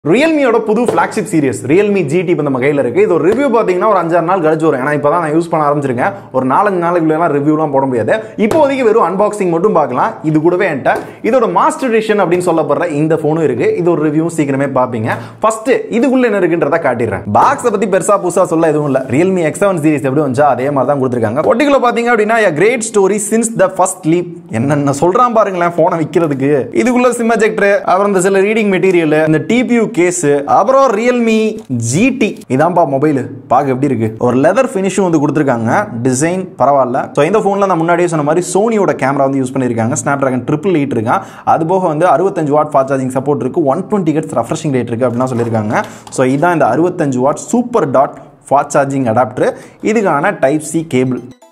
ரியல்மியோட புது flagship series Realme GT இப்போ நம்ம கையில் இருக்கு இது ஒரு ரிவ்யூ பார்த்தீங்கன்னா ஒரு அஞ்சாறு நாள் கழிச்சு வரும் ஏன்னா இப்போ தான் நான் யூஸ் பண்ண ஆரம்பிச்சிருக்கேன் ஒரு நாலஞ்சு நாளைக்குள்ளலாம் ரிவ்யூலாம் போட முடியாது இப்போதைக்கு வெறும் அன்பாக்சிங் மட்டும் பார்க்கலாம் இது கூடவே என்கிட்ட இதோட மாஸ்டர் எடிஷன் அப்படின்னு சொல்லப்படுற இந்த ஃபோனும் இருக்கு இது ஒரு ரிவ்யூ சீக்கிரமே பார்ப்பீங்க ஃபர்ஸ்ட் இதுக்குள்ள என்ன இருக்குன்றத காட்டிடுறேன் பாக்ஸை பத்தி பெருசா புதுசா சொல்ல எதுவும் இல்லை ரியல்மி எக்ஸ் செவன் சீரிஸ் எப்படி வந்துச்சா அதே மாதிரி தான் கொடுத்துருக்காங்க ஒட்டிக்குள்ள பார்த்தீங்க அப்படின்னா great story since the first leap என்னென்ன சொல்றான் பாருங்களேன் ஃபோனை விற்கிறதுக்கு இதுக்குள்ள சிம் எஜெக்டர் அப்புறம் இந்த சில ரீடிங் மெட்டீரியல் இந்த டிபியூ கேஸ் அப்புறம் ரியல்மி ஜிடி இதான்பா மொபைல் பார்க்க எப்படி இருக்கு ஒரு லெதர் ஃபினிஷும் வந்து கொடுத்துருக்காங்க டிசைன் பரவாயில்ல ஸோ இந்த ஃபோனில் நான் முன்னாடியே சொன்ன மாதிரி சோனியோட கேமரா வந்து யூஸ் பண்ணியிருக்காங்க ஸ்னாப் ட்ராகன் ட்ரிபிள் எயிட் இருக்கான் அது போக வந்து அறுபத்தஞ்சு வாட் ஃபாஸ்ட் சார்ஜிங் சப்போர்ட் இருக்கு one twenty hertz refreshing rate இருக்கு அப்படின்னு சொல்லியிருக்காங்க ஸோ இதான் இந்த அறுபத்தஞ்சு watt super dot fast charging adapter இதுக்கான டைப் சி கேபிள்